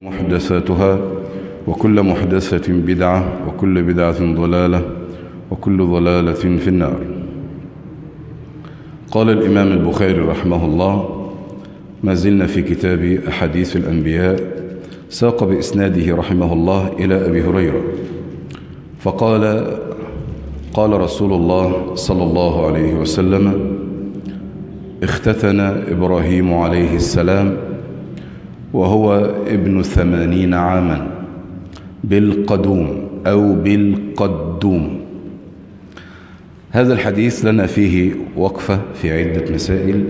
محدثاتها وكل محدثة بدعة وكل بدعة ضلالة وكل ضلالة في النار قال الإمام البخاري رحمه الله ما زلنا في كتاب أحاديث الأنبياء ساق بإسناده رحمه الله إلى أبي هريرة فقال قال رسول الله صلى الله عليه وسلم اختتن إبراهيم عليه السلام وهو ابن ثمانين عاما بالقدوم أو بالقدوم هذا الحديث لنا فيه وقفة في عدة مسائل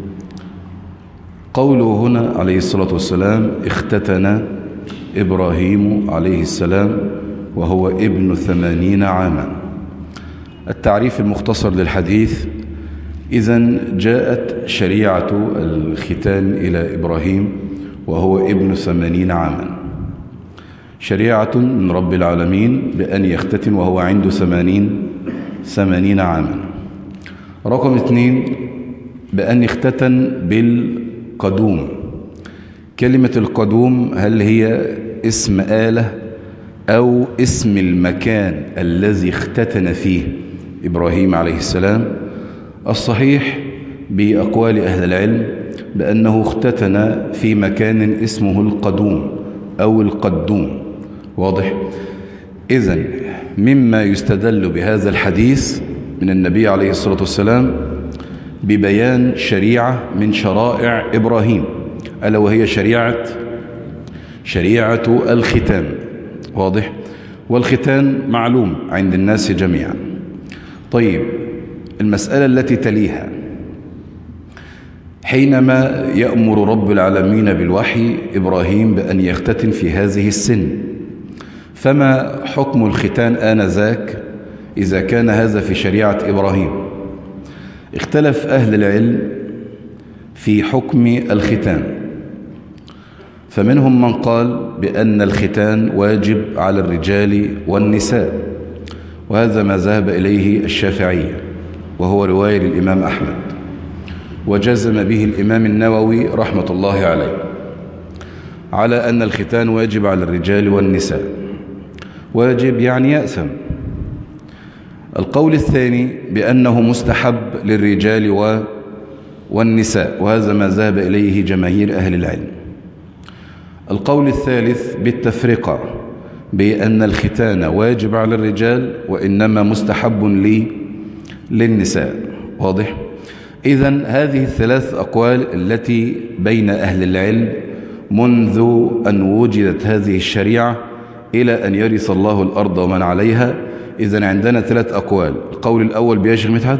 قوله هنا عليه الصلاة والسلام اختتن إبراهيم عليه السلام وهو ابن ثمانين عاما التعريف المختصر للحديث إذا جاءت شريعة الختان إلى إبراهيم وهو ابن ثمانين عاما شريعة من رب العالمين بأن يختتن وهو عنده ثمانين ثمانين عاما رقم اثنين بأن يختتن بالقدوم كلمة القدوم هل هي اسم آلة أو اسم المكان الذي اختتن فيه إبراهيم عليه السلام الصحيح بأقوال أهل العلم بأنه اختتن في مكان اسمه القدوم أو القدوم واضح إذا مما يستدل بهذا الحديث من النبي عليه الصلاة والسلام ببيان شريعة من شرائع إبراهيم ألا وهي شريعة شريعة الختان واضح والختان معلوم عند الناس جميعا طيب المسألة التي تليها حينما يأمر رب العالمين بالوحي إبراهيم بأن يختتن في هذه السن فما حكم الختان آنذاك إذا كان هذا في شريعة إبراهيم اختلف أهل العلم في حكم الختان فمنهم من قال بأن الختان واجب على الرجال والنساء وهذا ما ذهب إليه الشافعية وهو رواية للإمام أحمد وجزم به الإمام النووي رحمة الله عليه على أن الختان واجب على الرجال والنساء واجب يعني يأثم القول الثاني بأنه مستحب للرجال و والنساء وهذا ما ذهب إليه جماهير أهل العلم القول الثالث بالتفرقة بأن الختان واجب على الرجال وإنما مستحب لي للنساء واضح إذا هذه الثلاث أقوال التي بين أهل العلم منذ أن وجدت هذه الشريعة إلى أن يرث الله الأرض ومن عليها إذا عندنا ثلاث أقوال القول الأول بيشغل مدحت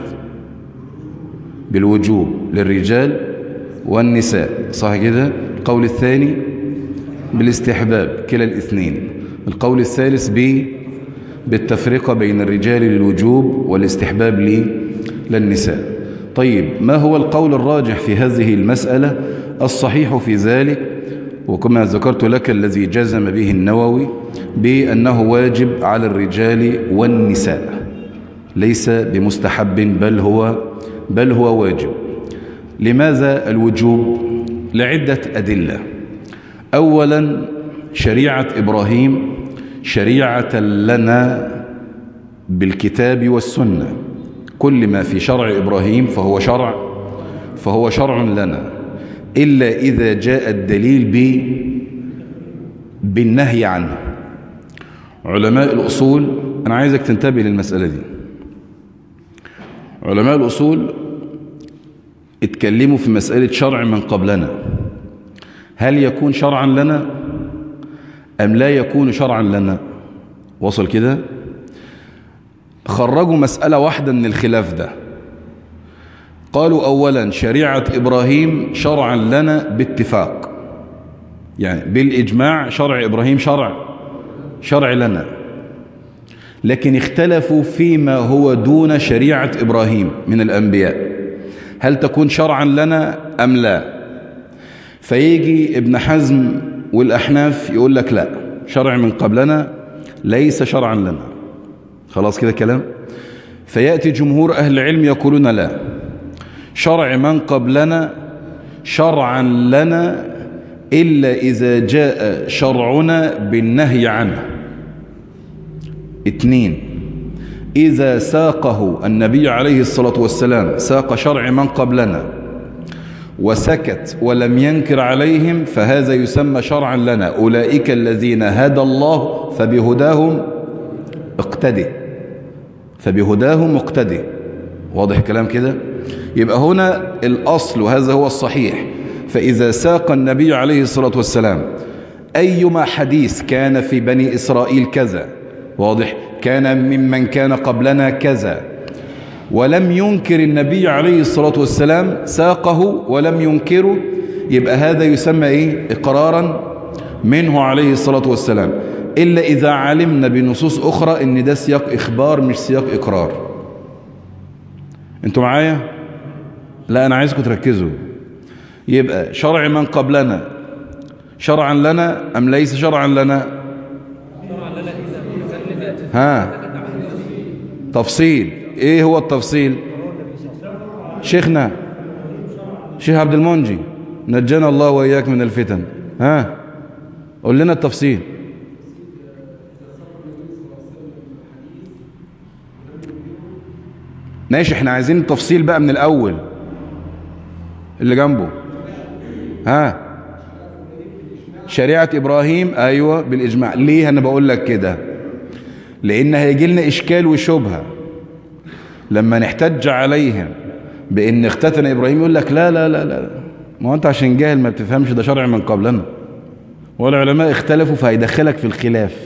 بالوجوب للرجال والنساء صح كده القول الثاني بالاستحباب كلا الاثنين القول الثالث ب بالتفرقة بين الرجال للوجوب والاستحباب لي للنساء طيب ما هو القول الراجح في هذه المسألة الصحيح في ذلك وكما ذكرت لك الذي جزم به النووي بأنه واجب على الرجال والنساء ليس بمستحب بل هو بل هو واجب لماذا الوجوب لعدة أدلة أولا شريعة إبراهيم شريعة لنا بالكتاب والسنة كل ما في شرع إبراهيم فهو شرع فهو شرع لنا إلا إذا جاء الدليل ب بالنهي عنه علماء الأصول أنا عايزك تنتبه للمسألة دي علماء الأصول اتكلموا في مسألة شرع من قبلنا هل يكون شرعا لنا أم لا يكون شرعا لنا وصل كده خرجوا مسألة واحدة من الخلاف ده قالوا أولا شريعة إبراهيم شرعا لنا باتفاق يعني بالإجماع شرع إبراهيم شرع شرع لنا لكن اختلفوا فيما هو دون شريعة إبراهيم من الأنبياء هل تكون شرعا لنا أم لا فيجي ابن حزم والأحناف يقول لك لا شرع من قبلنا ليس شرعا لنا خلاص كده كلام فيأتي جمهور أهل العلم يقولون لا شرع من قبلنا شرعا لنا إلا إذا جاء شرعنا بالنهي عنه اثنين إذا ساقه النبي عليه الصلاة والسلام ساق شرع من قبلنا وسكت ولم ينكر عليهم فهذا يسمى شرعا لنا أولئك الذين هدى الله فبهداهم اقتدي فبهداهم اقتدي واضح الكلام كده يبقى هنا الأصل وهذا هو الصحيح فإذا ساق النبي عليه الصلاة والسلام أيما حديث كان في بني إسرائيل كذا واضح كان ممن كان قبلنا كذا ولم ينكر النبي عليه الصلاة والسلام ساقه ولم ينكره يبقى هذا يسمى إيه إقرارا منه عليه الصلاة والسلام إلا إذا علمنا بنصوص أخرى إن ده سياق إخبار مش سياق إقرار أنتوا معايا لا أنا عايزكم تركزوا يبقى شرع من قبلنا شرعا لنا أم ليس شرعا لنا ها تفصيل ايه هو التفصيل شيخنا شيخ عبد المنجي نجانا الله وإياك من الفتن ها قول لنا التفصيل ماشي احنا عايزين التفصيل بقى من الأول اللي جنبه ها شريعة إبراهيم أيوة بالإجماع ليه أنا بقول لك كده لأن هيجي لنا إشكال وشبهة لما نحتج عليهم بأن اختتن إبراهيم يقول لك لا لا لا لا ما هو أنت عشان جاهل ما بتفهمش ده شرع من قبلنا والعلماء اختلفوا فهيدخلك في الخلاف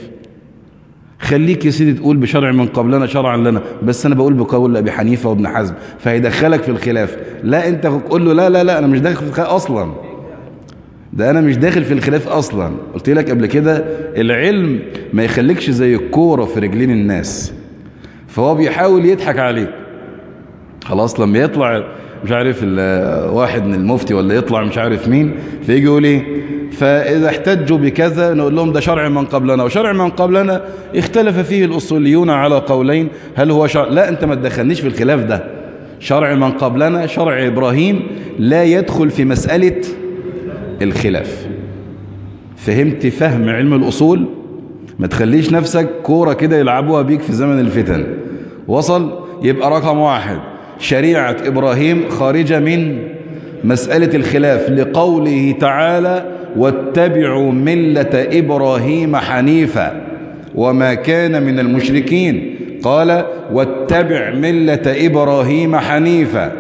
خليك يا سيدي تقول بشرع من قبلنا شرعا لنا بس أنا بقول بقول أبي حنيفة وابن حزم فهيدخلك في الخلاف لا أنت تقول له لا لا لا أنا مش داخل في الخلاف أصلا ده أنا مش داخل في الخلاف أصلا قلت لك قبل كده العلم ما يخليكش زي الكورة في رجلين الناس فهو بيحاول يضحك عليك خلاص لما يطلع مش عارف واحد من المفتي ولا يطلع مش عارف مين فيجي يقول ايه فإذا احتجوا بكذا نقول لهم ده شرع من قبلنا وشرع من قبلنا اختلف فيه الأصوليون على قولين هل هو شرع لا أنت ما تدخلنيش في الخلاف ده شرع من قبلنا شرع إبراهيم لا يدخل في مسألة الخلاف فهمت فهم علم الأصول ما تخليش نفسك كورة كده يلعبوها بيك في زمن الفتن وصل يبقى رقم واحد شريعة إبراهيم خارجة من مسألة الخلاف لقوله تعالى واتبعوا ملة إبراهيم حنيفا وما كان من المشركين قال واتبع ملة إبراهيم حنيفا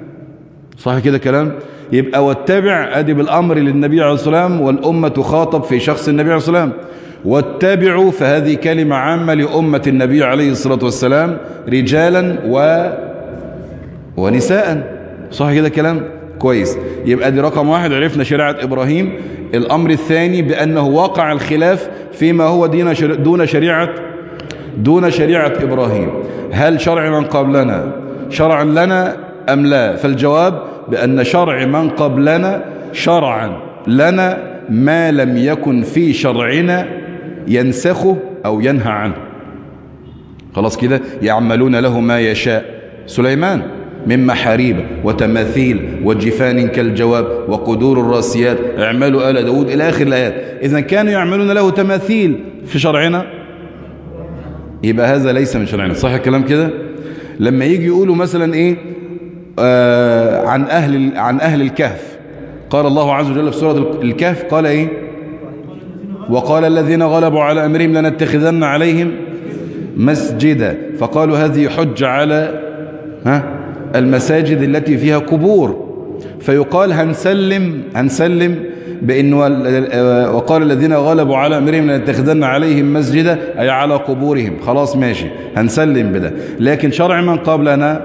صح كده كلام يبقى واتبع أدي بالأمر للنبي عليه الصلاة والسلام والأمة تخاطب في شخص النبي عليه الصلاة والسلام واتبعوا فهذه كلمة عامة لأمة النبي عليه الصلاة والسلام رجالا و... ونساء صح كده كلام كويس يبقى دي رقم واحد عرفنا شريعة إبراهيم الأمر الثاني بأنه وقع الخلاف فيما هو دين شر... دون شريعة دون شريعة إبراهيم هل شرع من قبلنا شرعا لنا أم لا فالجواب بأن شرع من قبلنا شرعا لنا ما لم يكن في شرعنا ينسخه أو ينهى عنه خلاص كده يعملون له ما يشاء سليمان من محاريب وتماثيل وجفان كالجواب وقدور الراسيات اعملوا آل داود إلى آخر الآيات إذا كانوا يعملون له تماثيل في شرعنا يبقى هذا ليس من شرعنا صح الكلام كده لما يجي يقولوا مثلا إيه آه عن أهل عن أهل الكهف قال الله عز وجل في سورة الكهف قال إيه وقال الذين غلبوا على أمرهم لنتخذن عليهم مسجدا فقالوا هذه حج على ها المساجد التي فيها قبور فيقال هنسلم هنسلم بأن وقال الذين غلبوا على أمرهم لنتخذن عليهم مسجدا أي على قبورهم خلاص ماشي هنسلم بده لكن شرع من قبلنا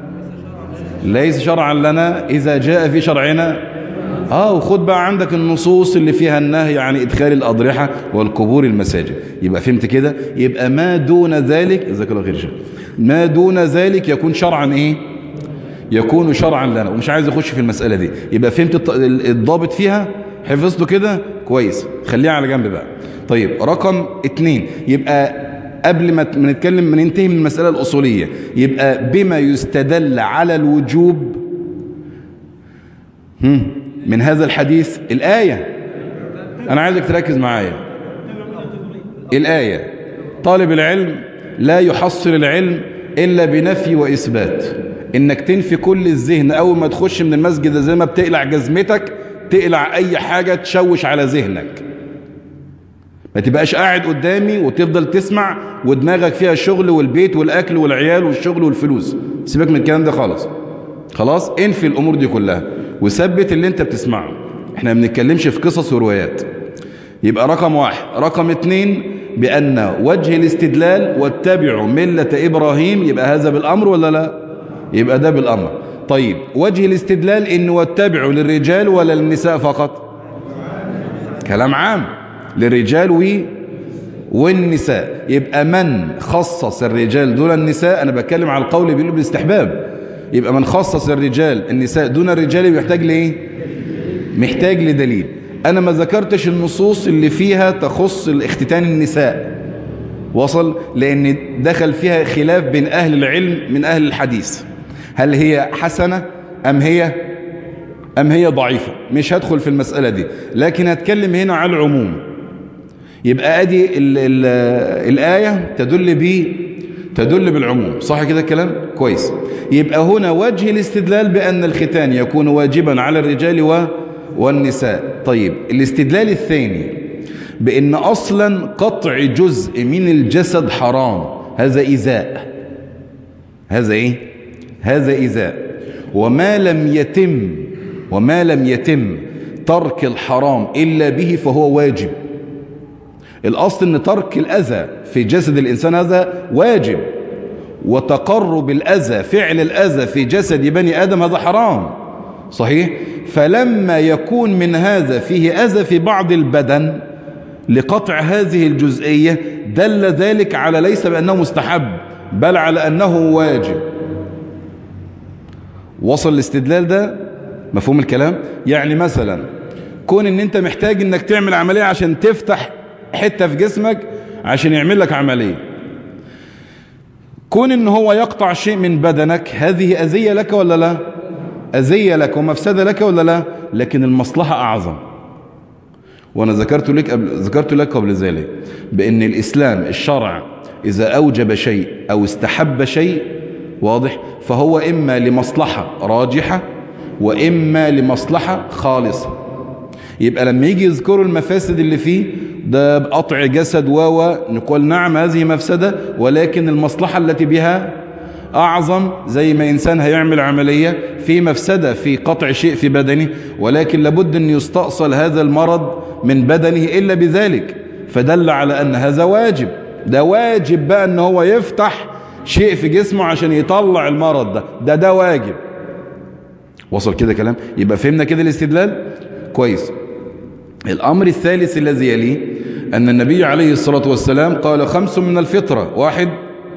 ليس شرعا لنا إذا جاء في شرعنا آه وخد بقى عندك النصوص اللي فيها النهي عن إدخال الأضرحة والقبور المساجد يبقى فهمت كده يبقى ما دون ذلك جزاك الله خير شيخ ما دون ذلك يكون شرعا إيه يكون شرعا لنا ومش عايز اخش في المسألة دي يبقى فهمت الضابط فيها حفظته كده كويس خليها على جنب بقى طيب رقم اتنين يبقى قبل ما نتكلم ما ننتهي من المسألة الأصولية يبقى بما يستدل على الوجوب من هذا الحديث الآية أنا عايزك تركز معايا الآية طالب العلم لا يحصل العلم إلا بنفي وإثبات إنك تنفي كل الذهن أول ما تخش من المسجد زي ما بتقلع جزمتك تقلع أي حاجة تشوش على ذهنك ما تبقاش قاعد قدامي وتفضل تسمع ودماغك فيها الشغل والبيت والأكل والعيال والشغل والفلوس سيبك من الكلام ده خالص خلاص انفي الأمور دي كلها وثبت اللي انت بتسمعه احنا ما بنتكلمش في قصص وروايات يبقى رقم واحد رقم اتنين بأن وجه الاستدلال واتبعوا ملة إبراهيم يبقى هذا بالأمر ولا لا يبقى ده بالأمر طيب وجه الاستدلال إن واتبعوا للرجال ولا للنساء فقط كلام عام للرجال و والنساء يبقى من خصص الرجال دون النساء أنا بتكلم على القول بيقول بالاستحباب يبقى من خصص الرجال النساء دون الرجال بيحتاج لإيه محتاج لدليل أنا ما ذكرتش النصوص اللي فيها تخص الاختتان النساء وصل لأن دخل فيها خلاف بين أهل العلم من أهل الحديث هل هي حسنة أم هي أم هي ضعيفة مش هدخل في المسألة دي لكن هتكلم هنا على العموم يبقى أدي ال ال الآية تدل ب تدل بالعموم صح كده الكلام كويس يبقى هنا وجه الاستدلال بأن الختان يكون واجبا على الرجال و والنساء طيب الاستدلال الثاني بأن أصلا قطع جزء من الجسد حرام هذا إزاء هذا إيه هذا إزاء وما لم يتم وما لم يتم ترك الحرام إلا به فهو واجب الأصل أن ترك الأذى في جسد الإنسان هذا واجب وتقرب الأذى فعل الأذى في جسد بني آدم هذا حرام صحيح فلما يكون من هذا فيه أذى في بعض البدن لقطع هذه الجزئية دل ذلك على ليس بأنه مستحب بل على أنه واجب وصل الاستدلال ده مفهوم الكلام يعني مثلا كون ان انت محتاج انك تعمل عملية عشان تفتح حتة في جسمك عشان يعمل لك عملية كون ان هو يقطع شيء من بدنك هذه أذية لك ولا لا أذية لك ومفسدة لك ولا لا لكن المصلحة أعظم وأنا ذكرت لك قبل ذكرت لك قبل ذلك بأن الإسلام الشرع إذا أوجب شيء أو استحب شيء واضح فهو إما لمصلحة راجحة وإما لمصلحة خالصة يبقى لما يجي يذكروا المفاسد اللي فيه ده بقطع جسد و نقول نعم هذه مفسدة ولكن المصلحة التي بها أعظم زي ما إنسان هيعمل عملية في مفسدة في قطع شيء في بدنه ولكن لابد أن يستأصل هذا المرض من بدنه إلا بذلك فدل على أن هذا واجب ده واجب بقى أن هو يفتح شيء في جسمه عشان يطلع المرض ده ده ده واجب وصل كده كلام يبقى فهمنا كده الاستدلال كويس الأمر الثالث الذي يليه أن النبي عليه الصلاة والسلام قال خمس من الفطرة واحد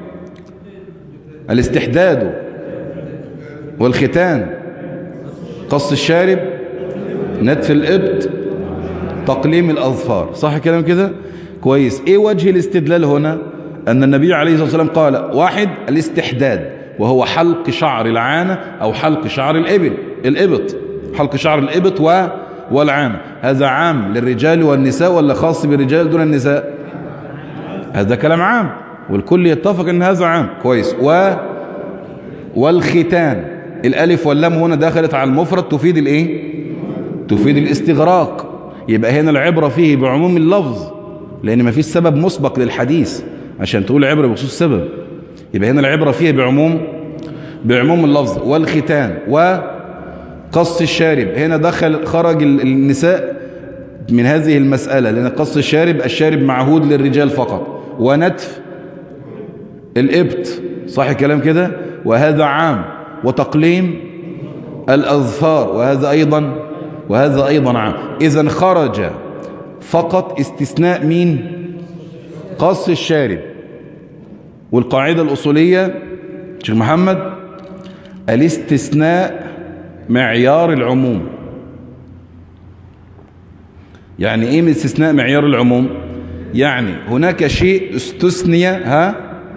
الاستحداد والختان قص الشارب نتف الإبط تقليم الأظفار صح كلام كده كويس ايه وجه الاستدلال هنا أن النبي عليه الصلاة والسلام قال واحد الاستحداد وهو حلق شعر العانة أو حلق شعر الإبل الإبط حلق شعر الإبط و والعانة هذا عام للرجال والنساء ولا خاص بالرجال دون النساء هذا كلام عام والكل يتفق ان هذا عام كويس و والختان الالف واللام هنا دخلت على المفرد تفيد الايه تفيد الاستغراق يبقى هنا العبرة فيه بعموم اللفظ لان ما فيش سبب مسبق للحديث عشان تقول عبرة بخصوص السبب يبقى هنا العبرة فيه بعموم بعموم اللفظ والختان وقص الشارب هنا دخل خرج النساء من هذه المسألة لأن قص الشارب الشارب معهود للرجال فقط ونتف الإبت صح الكلام كده وهذا عام وتقليم الأظفار وهذا أيضا وهذا أيضا عام إذا خرج فقط استثناء مين قص الشارب والقاعدة الأصولية شيخ محمد الاستثناء معيار العموم يعني ايه من استثناء معيار العموم يعني هناك شيء استثني ها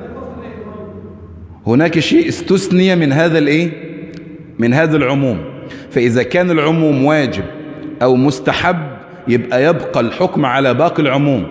هناك شيء استثني من هذا الايه من هذا العموم فإذا كان العموم واجب أو مستحب يبقى يبقى الحكم على باقي العموم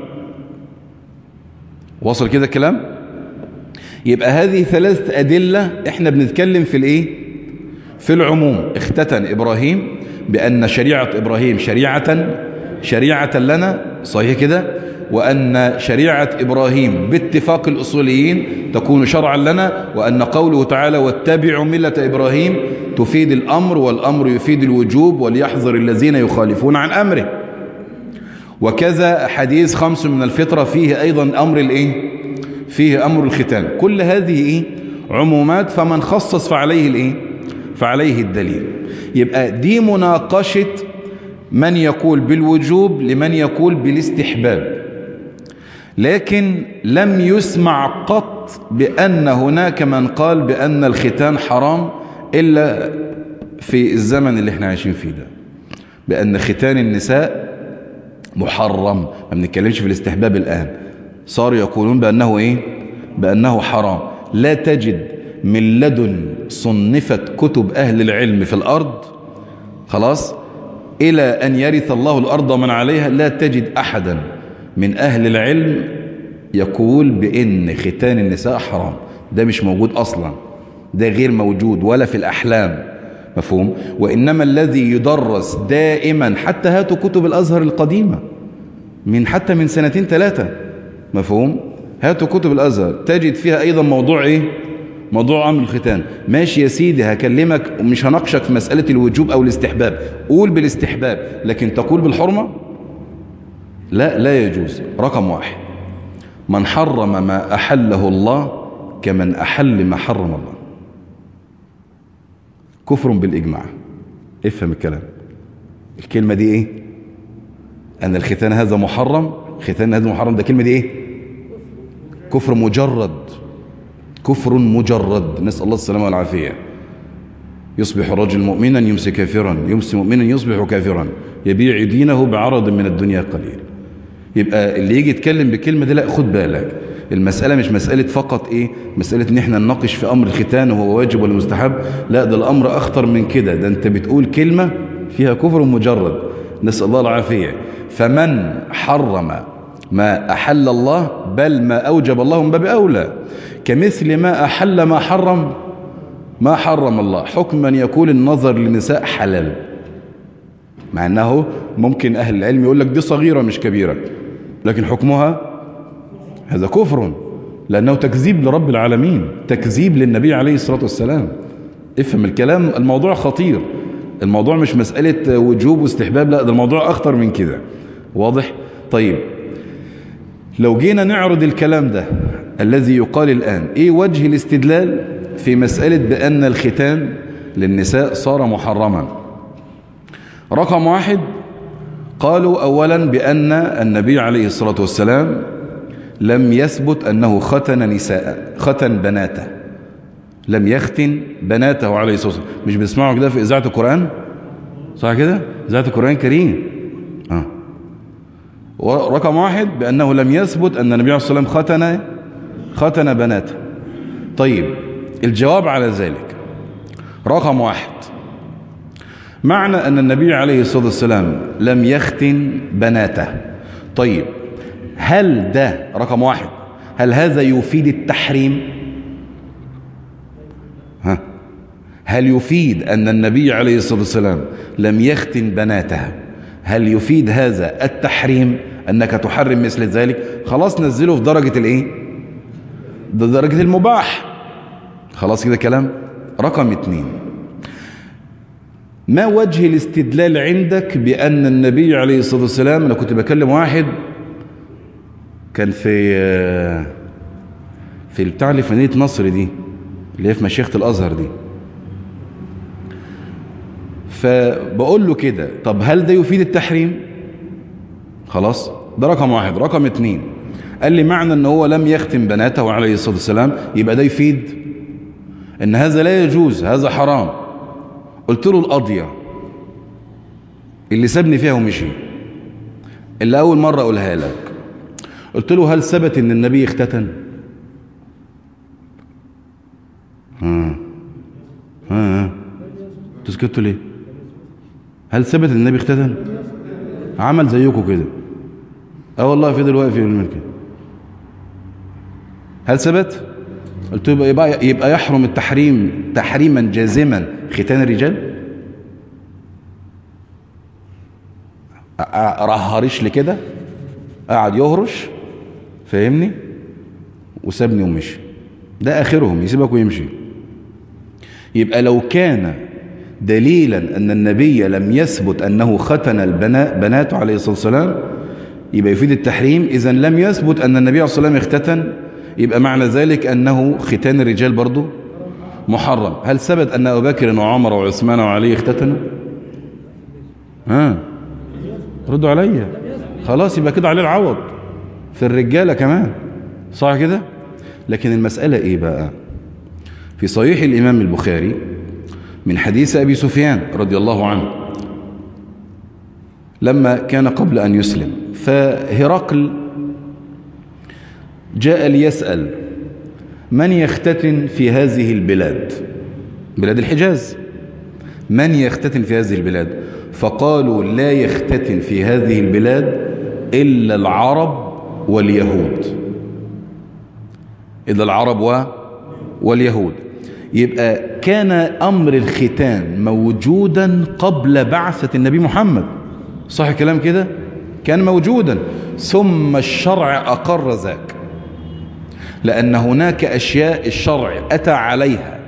وصل كده الكلام يبقى هذه ثلاثة أدلة احنا بنتكلم في الايه في العموم اختتن إبراهيم بأن شريعة إبراهيم شريعة شريعة لنا صحيح كده وأن شريعة إبراهيم باتفاق الأصوليين تكون شرعا لنا وأن قوله تعالى واتبعوا ملة إبراهيم تفيد الأمر والأمر يفيد الوجوب وليحذر الذين يخالفون عن أمره وكذا حديث خمس من الفطرة فيه أيضا أمر الإيه فيه أمر الختان كل هذه إيه عمومات فمن خصص فعليه الإيه فعليه الدليل يبقى دي مناقشة من يقول بالوجوب لمن يقول بالاستحباب لكن لم يسمع قط بأن هناك من قال بأن الختان حرام إلا في الزمن اللي احنا عايشين فيه ده بأن ختان النساء محرم ما بنتكلمش في الاستحباب الآن صاروا يقولون بأنه إيه بأنه حرام لا تجد من لدن صنفت كتب أهل العلم في الأرض خلاص إلى أن يرث الله الأرض من عليها لا تجد أحدا من أهل العلم يقول بأن ختان النساء حرام ده مش موجود أصلا ده غير موجود ولا في الأحلام مفهوم وإنما الذي يدرس دائما حتى هاتوا كتب الأزهر القديمة من حتى من سنتين ثلاثة مفهوم هاتوا كتب الأزهر تجد فيها أيضا موضوع إيه موضوع أمر الختان ماشي يا سيدي هكلمك ومش هناقشك في مسألة الوجوب أو الاستحباب قول بالاستحباب لكن تقول بالحرمة لا لا يجوز رقم واحد من حرم ما أحله الله كمن أحل ما حرم الله كفر بالإجماع افهم الكلام الكلمة دي ايه أن الختان هذا محرم ختان هذا محرم ده كلمة دي ايه كفر مجرد كفر مجرد نسأل الله السلامة والعافية يصبح الرجل مؤمنا يمسي كافرا يمسي مؤمنا يصبح كافرا يبيع دينه بعرض من الدنيا قليل يبقى اللي يجي يتكلم بكلمة دي لا خد بالك المسألة مش مسألة فقط ايه مسألة ان احنا نناقش في امر الختان وهو واجب ولا مستحب لا ده الامر اخطر من كده ده انت بتقول كلمة فيها كفر مجرد نسأل الله العافية فمن حرم ما أحل الله بل ما أوجب الله من باب أولى كمثل ما أحل ما حرم ما حرم الله حكما يكون النظر للنساء حلال مع أنه ممكن أهل العلم يقول لك دي صغيرة مش كبيرة لكن حكمها هذا كفر لأنه تكذيب لرب العالمين تكذيب للنبي عليه الصلاة والسلام افهم الكلام الموضوع خطير الموضوع مش مسألة وجوب واستحباب لا ده الموضوع أخطر من كده واضح طيب لو جينا نعرض الكلام ده الذي يقال الآن ايه وجه الاستدلال في مسألة بأن الختان للنساء صار محرما رقم واحد قالوا أولا بأن النبي عليه الصلاة والسلام لم يثبت أنه ختن نساء ختن بناته لم يختن بناته عليه الصلاة والسلام مش بنسمعوا كده في إذاعة القرآن صح كده إذاعة القرآن الكريم آه. رقم واحد بأنه لم يثبت أن النبي عليه الصلاة والسلام ختن ختن بناته طيب الجواب على ذلك رقم واحد معنى أن النبي عليه الصلاة والسلام لم يختن بناته طيب هل ده رقم واحد هل هذا يفيد التحريم ها هل يفيد أن النبي عليه الصلاة والسلام لم يختن بناته هل يفيد هذا التحريم أنك تحرم مثل ذلك خلاص نزله في درجة الايه ده درجة المباح خلاص كده كلام رقم اتنين ما وجه الاستدلال عندك بأن النبي عليه الصلاة والسلام أنا كنت بكلم واحد كان في في بتاع اللي في مدينة نصر دي اللي هي في مشيخة الأزهر دي فبقول له كده طب هل ده يفيد التحريم خلاص ده رقم واحد رقم اتنين قال لي معنى ان هو لم يختم بناته عليه الصلاة والسلام يبقى ده يفيد ان هذا لا يجوز هذا حرام قلت له القضية اللي سابني فيها ومشي اللي اول مرة اقولها لك قلت له هل ثبت ان النبي اختتن ها ها, ها. تسكتوا ليه هل ثبت ان النبي اختتن عمل زيكم كده اه والله فضل واقف يعمل كده هل ثبت قلت له يبقى, يبقى يحرم التحريم تحريما جازما ختان الرجال رهرش لي كده قعد يهرش فاهمني وسابني ومشي ده اخرهم يسيبك ويمشي يبقى لو كان دليلا ان النبي لم يثبت انه ختن البنات بناته عليه الصلاه والسلام يبقى يفيد التحريم اذا لم يثبت ان النبي عليه الصلاه والسلام اختتن يبقى معنى ذلك انه ختان الرجال برضه محرم هل ثبت ان ابو بكر وعمر وعثمان وعلي اختتنوا ها ردوا عليا خلاص يبقى كده عليه العوض في الرجاله كمان صح كده لكن المساله ايه بقى في صحيح الامام البخاري من حديث ابي سفيان رضي الله عنه لما كان قبل ان يسلم فهرقل جاء ليسال من يختتن في هذه البلاد بلاد الحجاز من يختتن في هذه البلاد فقالوا لا يختتن في هذه البلاد إلا العرب واليهود إلا العرب و... واليهود يبقى كان أمر الختان موجودا قبل بعثة النبي محمد صح الكلام كده كان موجودا ثم الشرع أقر ذاك لأن هناك أشياء الشرع أتى عليها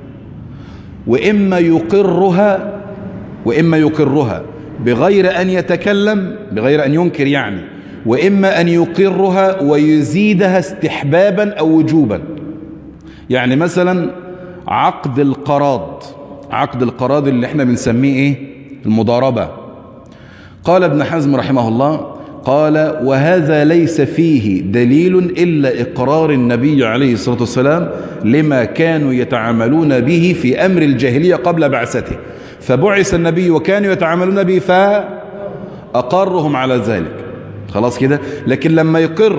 وإما يقرها وإما يقرها بغير أن يتكلم بغير أن ينكر يعني وإما أن يقرها ويزيدها استحبابا أو وجوبا يعني مثلا عقد القراض عقد القراض اللي احنا بنسميه ايه المضاربة قال ابن حزم رحمه الله قال وهذا ليس فيه دليل إلا إقرار النبي عليه الصلاة والسلام لما كانوا يتعاملون به في أمر الجاهلية قبل بعثته فبعث النبي وكانوا يتعاملون به فأقرهم على ذلك خلاص كده لكن لما يقر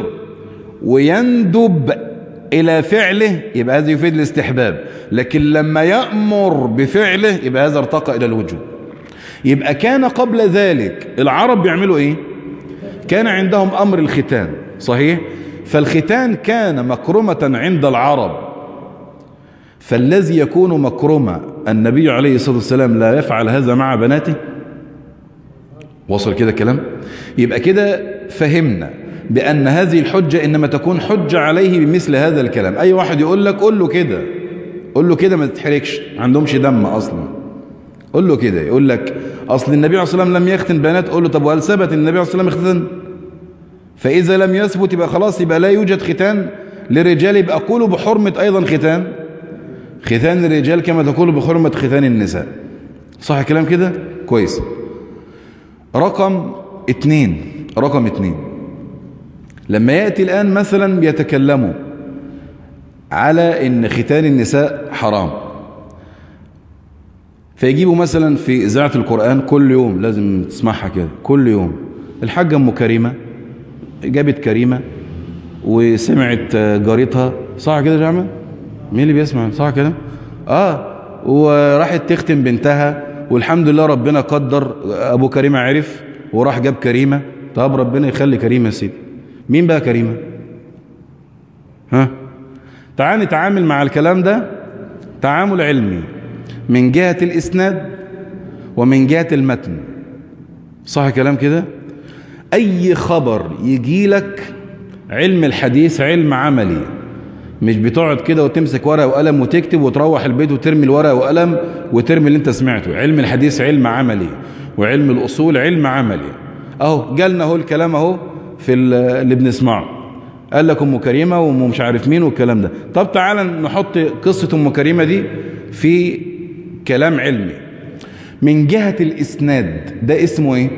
ويندب إلى فعله يبقى هذا يفيد الاستحباب لكن لما يأمر بفعله يبقى هذا ارتقى إلى الوجوب يبقى كان قبل ذلك العرب بيعملوا إيه كان عندهم أمر الختان صحيح فالختان كان مكرمة عند العرب فالذي يكون مكرمة النبي عليه الصلاة والسلام لا يفعل هذا مع بناته وصل كده الكلام يبقى كده فهمنا بأن هذه الحجة إنما تكون حجة عليه بمثل هذا الكلام أي واحد يقول لك قول له كده قول له كده ما تتحركش ما عندهمش دم أصلا قول له كده يقول لك أصل النبي عليه الصلاة والسلام لم يختن بنات قول له طب وهل ثبت أن النبي عليه الصلاة والسلام اختن فإذا لم يثبت يبقى خلاص يبقى لا يوجد ختان للرجال يبقى قولوا بحرمة أيضا ختان ختان الرجال كما تقول بحرمة ختان النساء صح الكلام كده كويس رقم اتنين رقم اتنين لما يأتي الآن مثلا بيتكلموا على ان ختان النساء حرام فيجيبوا مثلا في إذاعة القرآن كل يوم لازم تسمعها كده كل يوم الحاجة أم كريمة جابت كريمة وسمعت جارتها صح كده يا جماعة مين اللي بيسمع صح كده اه وراحت تختم بنتها والحمد لله ربنا قدر ابو كريمه عرف وراح جاب كريمه طب ربنا يخلي كريمه يا سيدي مين بقى كريمه ها تعال نتعامل مع الكلام ده تعامل علمي من جهة الإسناد ومن جهة المتن صح كلام كده أي خبر يجي لك علم الحديث علم عملي مش بتقعد كده وتمسك ورقة وقلم وتكتب وتروح البيت وترمي الورقة وقلم وترمي اللي انت سمعته علم الحديث علم عملي وعلم الأصول علم عملي اهو جالنا اهو الكلام اهو في اللي بنسمعه قال لك ام كريمه ومش عارف مين والكلام ده طب تعالى نحط قصه ام كريمه دي في كلام علمي من جهه الاسناد ده اسمه ايه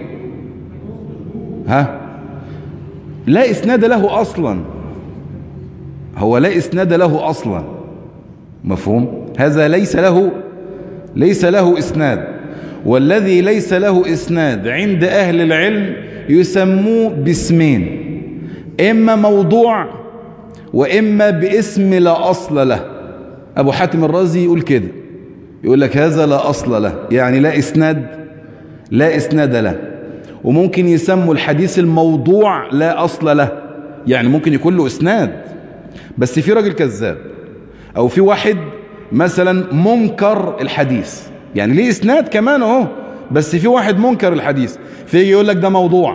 ها لا اسناد له اصلا هو لا اسناد له اصلا مفهوم هذا ليس له ليس له اسناد والذي ليس له اسناد عند اهل العلم يسموه باسمين إما موضوع وإما باسم لا أصل له أبو حاتم الرازي يقول كده يقول لك هذا لا أصل له يعني لا إسناد لا إسناد له وممكن يسموا الحديث الموضوع لا أصل له يعني ممكن يكون له إسناد بس في راجل كذاب أو في واحد مثلا منكر الحديث يعني ليه إسناد كمان اهو بس في واحد منكر الحديث فيجي يقول لك ده موضوع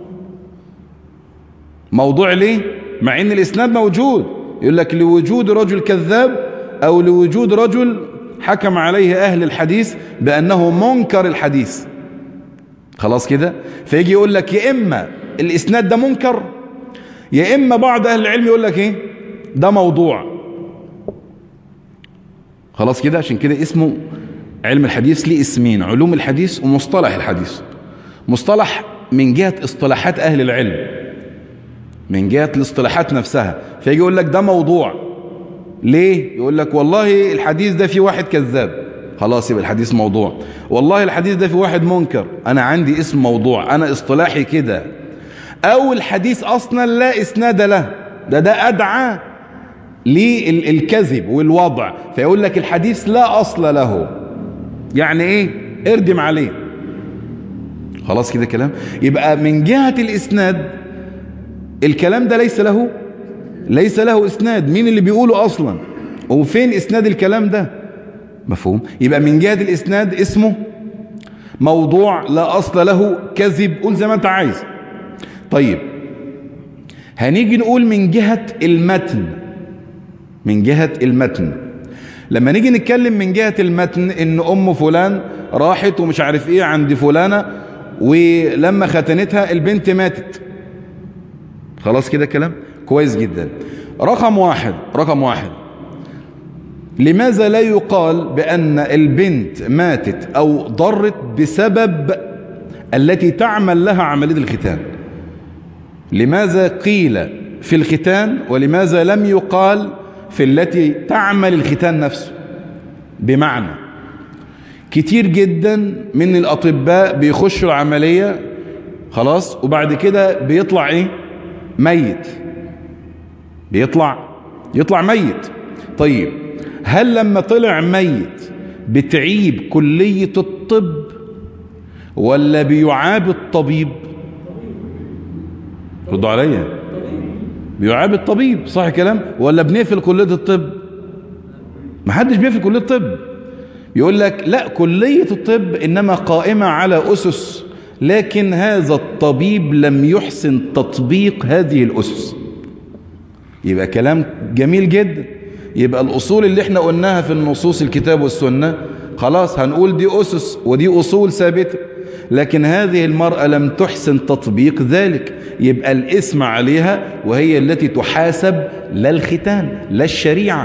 موضوع ليه مع ان الاسناد موجود يقول لك لوجود رجل كذاب او لوجود رجل حكم عليه اهل الحديث بانه منكر الحديث خلاص كده فيجي يقول لك يا اما الاسناد ده منكر يا اما بعض اهل العلم يقول لك ايه ده موضوع خلاص كده عشان كده اسمه علم الحديث ليه اسمين علوم الحديث ومصطلح الحديث مصطلح من جهة اصطلاحات أهل العلم من جهة الاصطلاحات نفسها فيجي يقول لك ده موضوع ليه يقول لك والله الحديث ده فيه واحد كذاب خلاص يبقى الحديث موضوع والله الحديث ده فيه واحد منكر أنا عندي اسم موضوع أنا اصطلاحي كده أو الحديث أصلا لا إسناد له ده ده أدعى للكذب والوضع فيقول لك الحديث لا أصل له يعني ايه اردم عليه خلاص كده كلام يبقى من جهة الاسناد الكلام ده ليس له ليس له اسناد مين اللي بيقوله اصلا وفين اسناد الكلام ده مفهوم يبقى من جهة الاسناد اسمه موضوع لا اصل له كذب قول زي ما انت عايز طيب هنيجي نقول من جهة المتن من جهة المتن لما نيجي نتكلم من جهة المتن ان ام فلان راحت ومش عارف ايه عند فلانة ولما ختنتها البنت ماتت خلاص كده كلام كويس جدا رقم واحد رقم واحد لماذا لا يقال بأن البنت ماتت أو ضرت بسبب التي تعمل لها عملية الختان لماذا قيل في الختان ولماذا لم يقال في التي تعمل الختان نفسه بمعنى كتير جدا من الأطباء بيخشوا العملية خلاص وبعد كده بيطلع ايه ميت بيطلع يطلع ميت طيب هل لما طلع ميت بتعيب كلية الطب ولا بيعاب الطبيب ردوا عليا بيعاب الطبيب صح كلام ولا بنقفل كلية الطب محدش بيقفل كلية الطب يقول لك لا كلية الطب إنما قائمة على أسس لكن هذا الطبيب لم يحسن تطبيق هذه الأسس يبقى كلام جميل جدا يبقى الأصول اللي احنا قلناها في النصوص الكتاب والسنة خلاص هنقول دي أسس ودي أصول ثابتة لكن هذه المرأة لم تحسن تطبيق ذلك يبقى الاسم عليها وهي التي تحاسب لا الختان لا الشريعة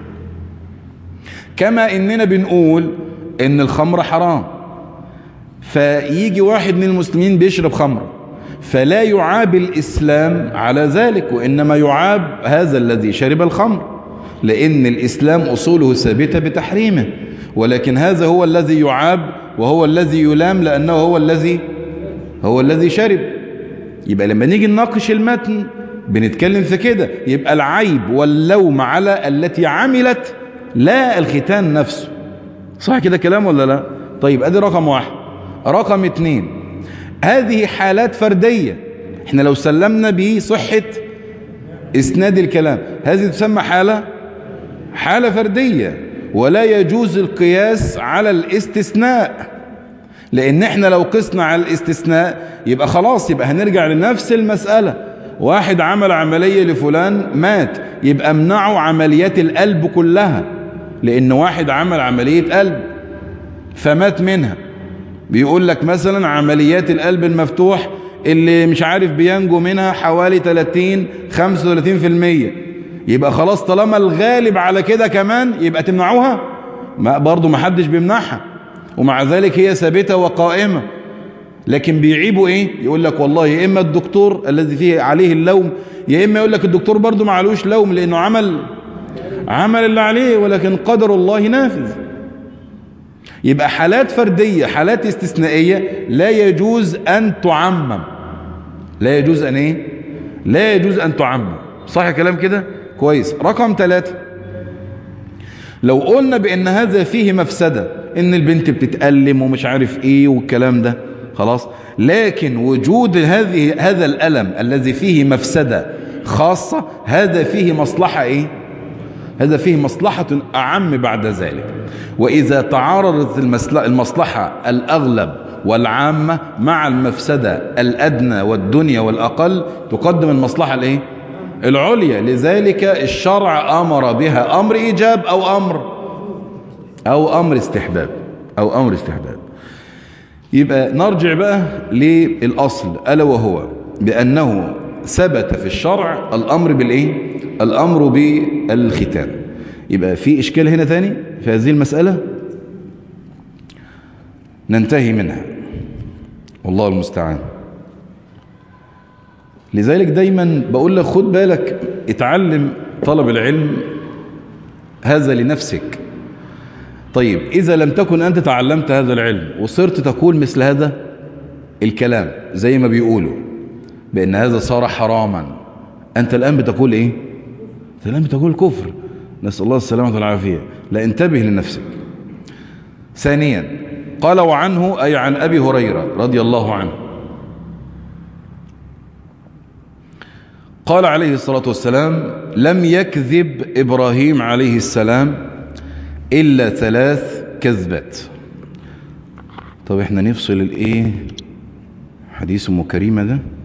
كما إننا بنقول إن الخمر حرام فيجي واحد من المسلمين بيشرب خمر فلا يعاب الإسلام على ذلك وإنما يعاب هذا الذي شرب الخمر لأن الإسلام أصوله ثابتة بتحريمه ولكن هذا هو الذي يعاب وهو الذي يلام لأنه هو الذي هو الذي شرب يبقى لما نيجي نناقش المتن بنتكلم في كده يبقى العيب واللوم على التي عملت لا الختان نفسه صح كده كلام ولا لا طيب ادي رقم واحد رقم اتنين هذه حالات فردية احنا لو سلمنا بصحة اسناد الكلام هذه تسمى حالة حالة فردية ولا يجوز القياس على الاستثناء لان احنا لو قسنا على الاستثناء يبقى خلاص يبقى هنرجع لنفس المسألة واحد عمل عملية لفلان مات يبقى امنعوا عمليات القلب كلها لان واحد عمل عملية قلب فمات منها بيقول لك مثلا عمليات القلب المفتوح اللي مش عارف بينجو منها حوالي 30 35% يبقى خلاص طالما الغالب على كده كمان يبقى تمنعوها ما برضو ما حدش بيمنعها ومع ذلك هي ثابتة وقائمة لكن بيعيبوا ايه يقول لك والله يا اما الدكتور الذي فيه عليه اللوم يا اما يقول لك الدكتور برضو ما عليهوش لوم لانه عمل عمل اللي عليه ولكن قدر الله نافذ يبقى حالات فردية حالات استثنائية لا يجوز أن تعمم لا يجوز أن إيه لا يجوز أن تعمم صح كلام كده كويس رقم ثلاثة لو قلنا بأن هذا فيه مفسدة إن البنت بتتألم ومش عارف إيه والكلام ده خلاص لكن وجود هذه هذا الألم الذي فيه مفسدة خاصة هذا فيه مصلحة إيه هذا فيه مصلحة أعم بعد ذلك وإذا تعارضت المصلحة الأغلب والعامة مع المفسدة الأدنى والدنيا والأقل تقدم المصلحة الإيه؟ العليا لذلك الشرع أمر بها أمر إيجاب أو أمر أو أمر استحباب أو أمر استحباب يبقى نرجع بقى للأصل ألا وهو بأنه ثبت في الشرع الأمر بالإيه؟ الأمر بالختان يبقى في إشكال هنا تاني في هذه المسألة ننتهي منها والله المستعان لذلك دايما بقول لك خد بالك اتعلم طلب العلم هذا لنفسك طيب إذا لم تكن أنت تعلمت هذا العلم وصرت تقول مثل هذا الكلام زي ما بيقولوا بأن هذا صار حراما أنت الآن بتقول إيه أنت الآن بتقول كفر نسأل الله السلامة والعافية لا انتبه لنفسك ثانيا قال وعنه أي عن أبي هريرة رضي الله عنه قال عليه الصلاة والسلام لم يكذب إبراهيم عليه السلام إلا ثلاث كذبات طب احنا نفصل الايه حديث ام كريمه ده